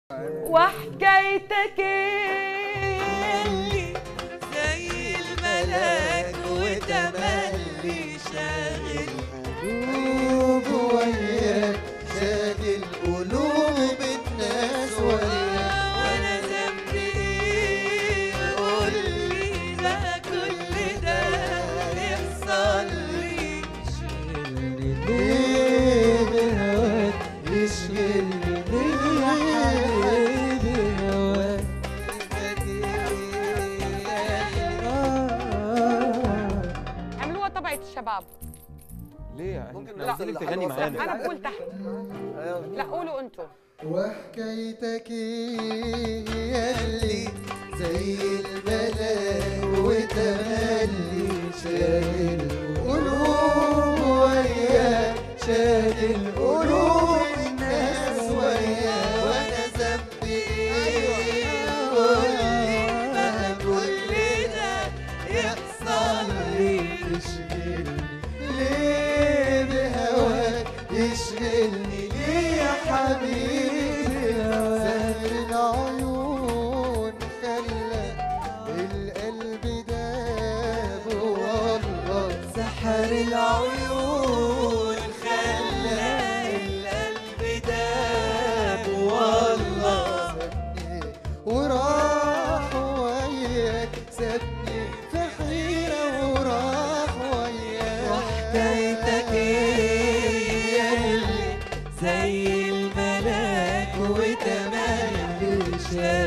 وحكايتك اللي زي الملاك وتملي شاغل قلوب وياك شاغل قلوب الناس وياك وانا ذنبي ايه قول لي بقى كل ده يحصل لي ليه بهواك يشغلني ليه يا حبيبي هواك عملوها طبعة الشباب ليه ممكن احنا ننزل عايزينك لحد تغني وسط. معانا انا بقول تحت لا قولوا انتوا وحكايتك ياللي زي الملاك وتملي شاغل قلوب وياك شاغل قلوب الناس وياك وانا ذنبي ايه قول لي بقى كل ده يحصل لي يشغلني ليه بهواك يشغلني ليه يا حبيبي سهر العيون خلى القلب داب والله سحر العيون خلى القلب داب والله سابني وراح وياك سابني في حيرة وراح وياك وحكايتك ايه ياللي زي الملاك وتملي شاغل